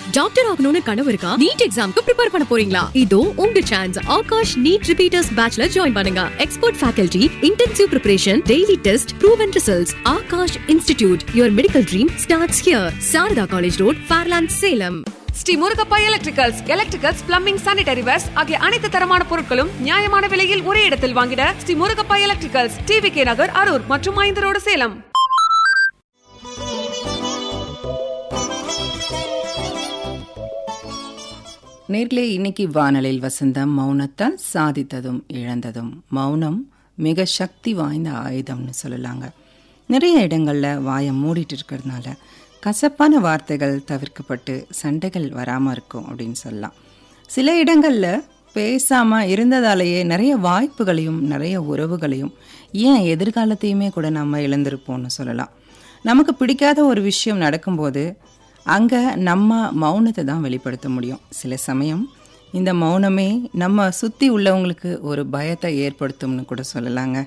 Doctor ஆகணும்னு கனவு இருக்கா நீட் எக்ஸாம்க்கு ப்ரிப்பேர் பண்ண போறீங்களா இதோ உங்க சான்ஸ் ஆகாஷ் நீட் ரிப்பீட்டர்ஸ் பேட்ச்ல ஜாயின் பண்ணுங்க expert faculty intensive preparation daily test proven results Akash institute your medical dream starts here Sharada college road Fairland Salem Shri Murugappa electricals electricals plumbing sanitary wares ஆகிய அனைத்து தரமான பொருட்களும் நியாயமான விலையில் ஒரே இடத்தில் வாங்கிட Shri Murugappa electricals T V K Nagar Harur மற்றும் ஐந்து ரோடு சேலம் நேர்களே இன்னைக்கு வானலில் வசந்தம் மௌனத்தால் சாதித்ததும் இழந்ததும் மௌனம் மிக சக்தி வாய்ந்த ஆயுதம்னு சொல்லலாங்க நிறைய இடங்களில் வாயை மூடிட்டு இருக்கிறதுனால கசப்பான வார்த்தைகள் தவிர்க்கப்பட்டு சண்டைகள் வராமல் இருக்கும் அப்படின்னு சொல்லலாம் சில இடங்களில் பேசாமல் இருந்ததாலேயே நிறைய வாய்ப்புகளையும் நிறைய உறவுகளையும் ஏன் எதிர்காலத்தையுமே கூட நம்ம இழந்திருப்போம்னு சொல்லலாம் நமக்கு பிடிக்காத ஒரு விஷயம் நடக்கும்போது அங்கே நம்ம மௌனத்தை தான் வெளிப்படுத்த முடியும் சில சமயம் இந்த மௌனமே நம்ம சுற்றி உள்ளவங்களுக்கு ஒரு பயத்தை ஏற்படுத்தும்னு கூட சொல்லலாங்க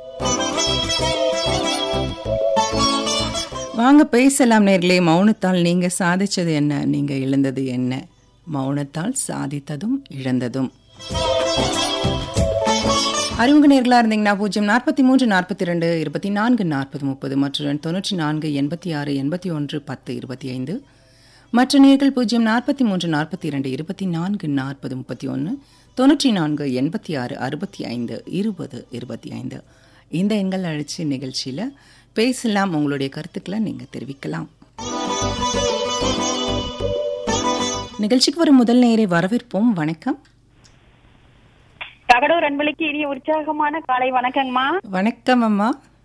வாங்க பேசலாம் நேர்களே மௌனத்தால் நீங்கள் சாதிச்சது என்ன நீங்கள் இழந்தது என்ன மௌனத்தால் சாதித்ததும் இழந்ததும் அறிமுக நேர்களாக இருந்தீங்கன்னா பூஜ்ஜியம் நாற்பத்தி மூன்று நாற்பத்தி ரெண்டு இருபத்தி நான்கு நாற்பது முப்பது மற்றும் தொண்ணூற்றி நான்கு எண்பத்தி ஆறு எண்பத்தி ஒன்று பத்து இருபத்தி ஐந்து மற்ற நேர்கள் பூஜ்ஜியம் நாற்பத்தி மூன்று நாற்பத்தி இரண்டு இருபத்தி நான்கு நாற்பது முப்பத்தி ஒன்று தொண்ணூற்றி நான்கு எண்பத்தி ஆறு அறுபத்தி ஐந்து இருபது இருபத்தி ஐந்து இந்த எண்கள் அழைச்சி நிகழ்ச்சியில் பேசலாம் உங்களுடைய கருத்துக்களை நீங்கள் தெரிவிக்கலாம் நிகழ்ச்சிக்கு வரும் முதல் நேரை வரவேற்போம் வணக்கம் தகடூர் அன்பளிக்கு இனிய உற்சாகமான காலை வணக்கங்கம்மா வணக்கம் அம்மா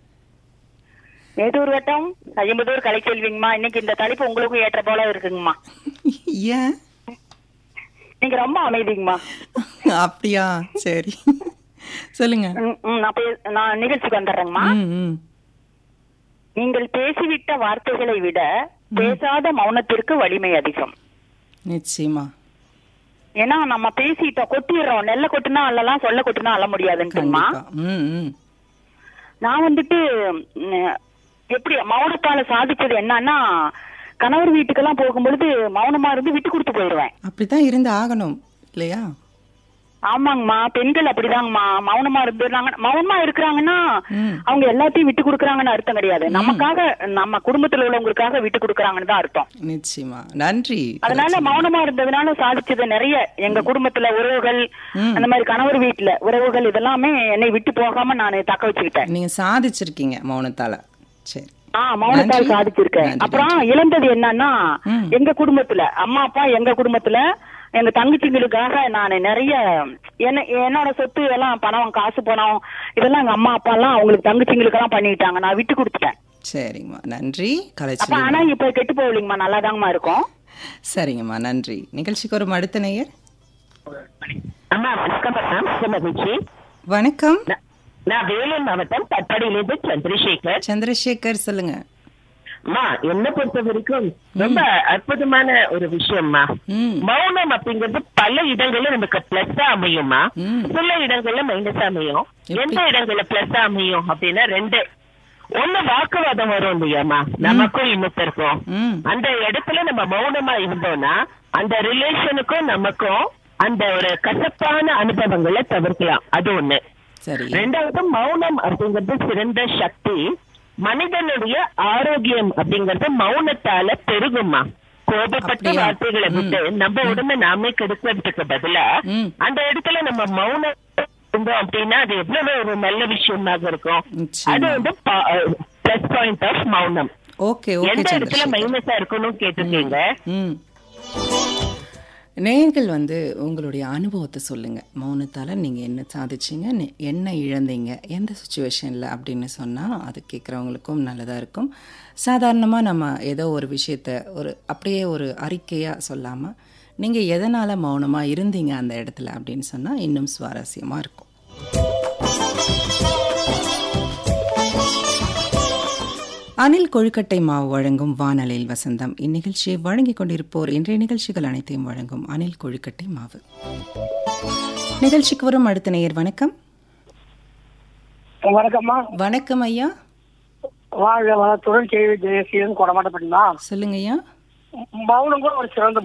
மேட்டூர் வட்டம் ஐம்பதூர் கலைச்செல்விங்கம்மா இன்னைக்கு இந்த தலைப்பு உங்களுக்கும் ஏற்ற போல இருக்குங்கம்மா ஏன் நீங்க ரொம்ப அமைதிங்கம்மா அப்படியா சரி சொல்லுங்க ம், ம், நான் பே- நான் நிகழ்ச்சிக்கு வந்துடுறேங்கம்மா ம், ம். நீங்கள் பேசிவிட்ட வார்த்தைகளை விட பேசாத மௌனத்திற்கு வலிமை அதிகம் நிச்சயமா ஏன்னா நம்ம பேசிட்டோம் கொட்டிடுறோம் நெல்ல கொட்டுனா அல்லலாம் சொல்ல கொட்டுனா அல்ல முடியாதுன்ட்டுங்கம்மா கண்டிப்பா ம் ம் நான் வந்துட்டு ம், எப்படி மௌனத்தால சாதிச்சது என்னன்னா கணவர் வீட்டுக்கெல்லாம் போகும்பொழுது மௌனமா இருந்து விட்டு கொடுத்து போயிடுவேன் அப்படித்தான் இருந்து ஆகணும் இல்லையா ஆமாங்கம்மா பெண்கள் அப்படிதாங்கம்மா மௌனமா இருந்துறாங்க மௌனமா இருக்கிறாங்கன்னா ம். அவங்க எல்லாத்தையும் விட்டு கொடுக்கறாங்கன்னு அர்த்தம் கிடையாது நமக்காக நம்ம குடும்பத்துல உள்ளவங்களுக்காக விட்டு கொடுக்கறாங்கன்னு தான் அர்த்தம் நிச்சயமா நன்றி அதனால மௌனமா இருந்ததுனால சாதிச்சது நிறைய எங்க குடும்பத்துல உறவுகள் அந்த மாதிரி கணவர் வீட்டுல உறவுகள் இதெல்லாமே என்னை விட்டு போகாம நான் தக்க வச்சுக்கிட்டேன் நீங்க சாதிச்சிருக்கீங்க மௌனத்தால சரி ஆ மௌனத்தால் நன்றி. சாதிச்சிருக்கேன் நன்றி, அப்புறம் இழந்தது என்னன்னா ம். எங்க குடும்பத்துல அம்மா அப்பா எங்க குடும்பத்துல எங்க தங்கச்சிங்களுக்காக நான் நிறைய என்ன என்னோட சொத்து எல்லாம் பணம் காசு பணம் இதெல்லாம் எங்க அம்மா அப்பா எல்லாம் அவங்களுக்கு தங்கச்சிங்களுக்கு எல்லாம் பண்ணிட்டாங்க நான் விட்டு கொடுத்துட்டேன் சரிங்கம்மா நன்றி அப்ப கலைச்செல்வி ஆனா இப்ப கெட்டு போகலிங்கம்மா நல்லாதாங்கம்மா இருக்கும் சரிங்கம்மா நன்றி நிகழ்ச்சிக்கு ஒரு அடுத்த நேயர் அம்மா வணக்கம் மேம் மிக்க மகிழ்ச்சி வணக்கம் நா- நான் வேலூர் மாவட்டம் தட்படியிலிருந்து சந்திரசேகர் சந்திரசேகர் சொல்லுங்க அம்மா என்ன பொறுத்த வரைக்கும் ரொம்ப அற்புதமான ஒரு விஷயம்மா ம் மௌனம் அப்படிங்கிறது பல இடங்கள்ல நமக்கு பிளஸ் அமையும்மா ம். சில இடங்கள்ல மைனஸ் அமையும் எப்படி? எந்த இடங்கள்ல பிளஸ் அமையும் அப்படின்னா ரெண்டு ஒண்ணு வாக்குவாதம் வரும் இல்லையாம்மா நமக்கும் இன்னொருத்தருக்கும் ம் அந்த இடத்துல நம்ம மௌனமா இருந்தோம்னா அந்த ரிலேஷனுக்கும் நமக்கும் அந்த ஒரு கசப்பான அனுபவங்களை தவிர்க்கலாம் அது ஒண்ணு சரி ரெண்டாவது மௌனம் அப்படிங்கிறது சிறந்த சக்தி மனிதனுடைய ஆரோக்கியம் அப்படிங்கறது மௌனத்தால பெருகுமா கோபப்பட்ட அப்படியா? வார்த்தைகளை விட்டு நம்ம உடம்பை நாமே கெடுக்கிறதுக்கு பதிலா ம். அந்த இடத்துல நம்ம மௌனம் இருந்தோம் அப்படின்னா அது எவ்வளவு ஒரு நல்ல விஷயமாக இருக்கும் நிச்சயமா. அது வந்து பிளஸ் பாயிண்ட் ஆஃப் மௌனம் ஓகே ஓகே எந்த இடத்துல சந்திரசேகர் மைனஸா இருக்கணும் கேட்டிருக்கீங்க ம் நேயர்கள் வந்து உங்களுடைய அனுபவத்தை சொல்லுங்க மௌனத்தால் நீங்கள் என்ன சாதிச்சீங்க நெ- என்ன இழந்தீங்க எந்த சுச்சுவேஷனில் அப்படின்னு சொன்னால் அது கேட்குறவங்களுக்கும் நல்லதாக இருக்கும் சாதாரணமாக நம்ம ஏதோ ஒரு விஷயத்த ஒரு அப்படியே ஒரு அறிக்கையாக சொல்லாமல் நீங்கள் எதனால் மௌனமாக இருந்தீங்க அந்த இடத்துல அப்படின்னு சொன்னால் இன்னும் சுவாரஸ்யமாக இருக்கும் அனில் கொழுக்கட்டை மாவு வழங்கும் வானலில் வசந்தம் இந்நிகழ்ச்சியை வழங்கிக் கொண்டிருப்போர் இன்றைய நிகழ்ச்சிகள் அனைத்தையும் வழங்கும் அனில் கொழுக்கட்டை மாவு நிகழ்ச்சிக்கு வரும் அடுத்த நேயர் வணக்கம் வணக்கம்மா வணக்கம் ஐயா வாழ்க வளத்துடன் கேள்வி தேசியம் கொடமாட்டப்பட்டா சொல்லுங்க ஐயா மௌனம் கூட ஒரு சிறந்த